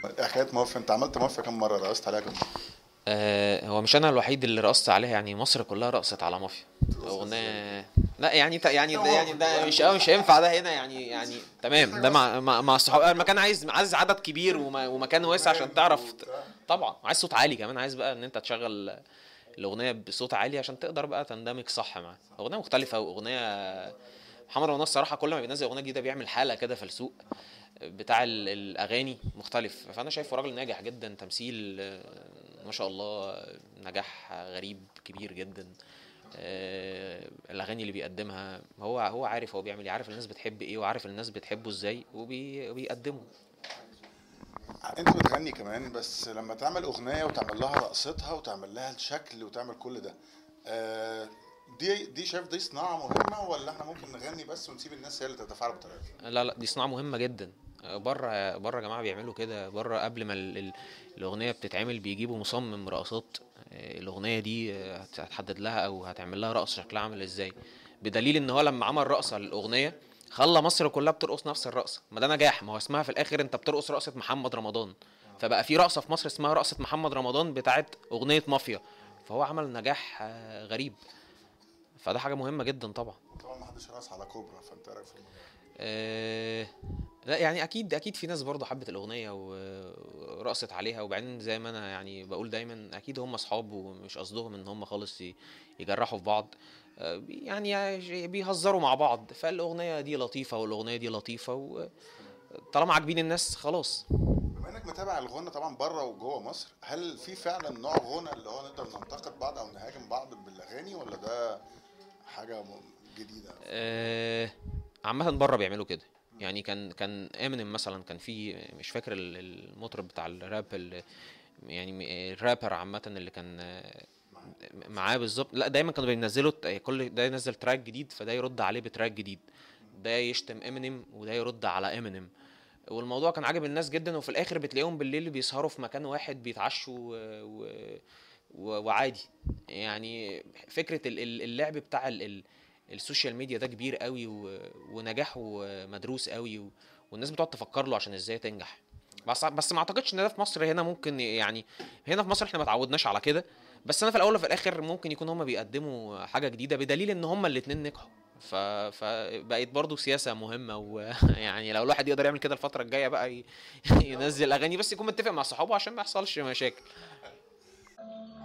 حكايه موفى انت عملت موفى كم مره رقصت عليها كم مره آه هو مش انا الوحيد اللي رقصت عليها يعني مصر كلها رقصت على مافيا اغنيه لا يعني يعني ده يعني ده مش مش هينفع ده هنا يعني يعني تمام ده مع مع, مع الصحاب المكان عايز عايز عدد كبير وم- ومكان واسع عشان تعرف ت- طبعا عايز صوت عالي كمان عايز بقى ان انت تشغل الاغنيه بصوت عالي عشان تقدر بقى تندمج صح معاها اغنيه مختلفه واغنيه محمد رمضان الصراحه كل ما بينزل اغنيه جديده بيعمل حاله كده في السوق بتاع ال- الاغاني مختلف فانا شايفه راجل ناجح جدا تمثيل آه، ما شاء الله نجاح غريب كبير جدا آه، الاغاني اللي بيقدمها هو هو عارف هو بيعمل ايه عارف الناس بتحب ايه وعارف الناس بتحبه ازاي وبي- وبيقدمه انت بتغني كمان بس لما تعمل اغنيه وتعمل لها رقصتها وتعمل لها الشكل وتعمل كل ده آه، دي دي شايف دي صناعه مهمه ولا احنا ممكن نغني بس ونسيب الناس هي اللي تتفاعل بطريقتها لا لا دي صناعة مهمة جدا بره بره يا جماعة بيعملوا كده بره قبل ما ال- ال- الأغنية بتتعمل بيجيبوا مصمم رقصات آه، الأغنية دي آه، هت- هتحدد لها أو هتعمل لها رقص شكلها عامل ازاي بدليل إن هو لما عمل رقصة للأغنية خلى مصر كلها بترقص نفس الرقصة ما ده نجاح ما هو اسمها في الآخر أنت بترقص رقصة محمد رمضان فبقى في رقصة في مصر اسمها رقصة محمد رمضان بتاعت أغنية مافيا فهو عمل نجاح آه، غريب فده حاجة مهمة جدا طبعا طبعا ما حدش راس على كوبرا فانت إيه رايك في الموضوع آه، لا يعني اكيد اكيد في ناس برضه حبت الاغنيه و- ورقصت عليها وبعدين زي ما انا يعني بقول دايما اكيد هم اصحاب ومش قصدهم ان هم خالص ي- يجرحوا في بعض آه، يعني بيهزروا مع بعض فالاغنيه دي لطيفه والاغنيه دي لطيفه وطالما عاجبين الناس خلاص بما انك متابع الغنى طبعا بره وجوه مصر هل في فعلا نوع غنى اللي هو نقدر ننتقد بعض او نهاجم بعض بالاغاني ولا ده حاجه م- جديده آه، عامة بره بيعملوا كده يعني كان كان امينيم مثلا كان في مش فاكر ال- المطرب بتاع الراب ال- يعني م- الرابر عامة اللي كان آه، معاه بالظبط لا دايما كانوا بينزلوا ت- كل ده ينزل تراك جديد فده يرد عليه بتراك جديد ده يشتم امينيم وده يرد على امينيم والموضوع كان عاجب الناس جدا وفي الاخر بتلاقيهم بالليل بيسهروا في مكان واحد بيتعشوا و... و... و... وعادي يعني فكره ال- ال- اللعب بتاع ال... ال... السوشيال ميديا ده كبير قوي و... ونجاحه مدروس قوي و... والناس بتقعد تفكر له عشان ازاي تنجح بس بس ما اعتقدش ان ده في مصر هنا ممكن يعني هنا في مصر احنا ما اتعودناش على كده بس انا في الاول وفي الاخر ممكن يكون هما بيقدموا حاجه جديده بدليل ان هما الاتنين نجحوا ف... فبقت برضو سياسه مهمه ويعني لو الواحد يقدر يعمل كده الفتره الجايه بقى ي... ينزل اغاني بس يكون متفق مع صحابه عشان ما يحصلش مشاكل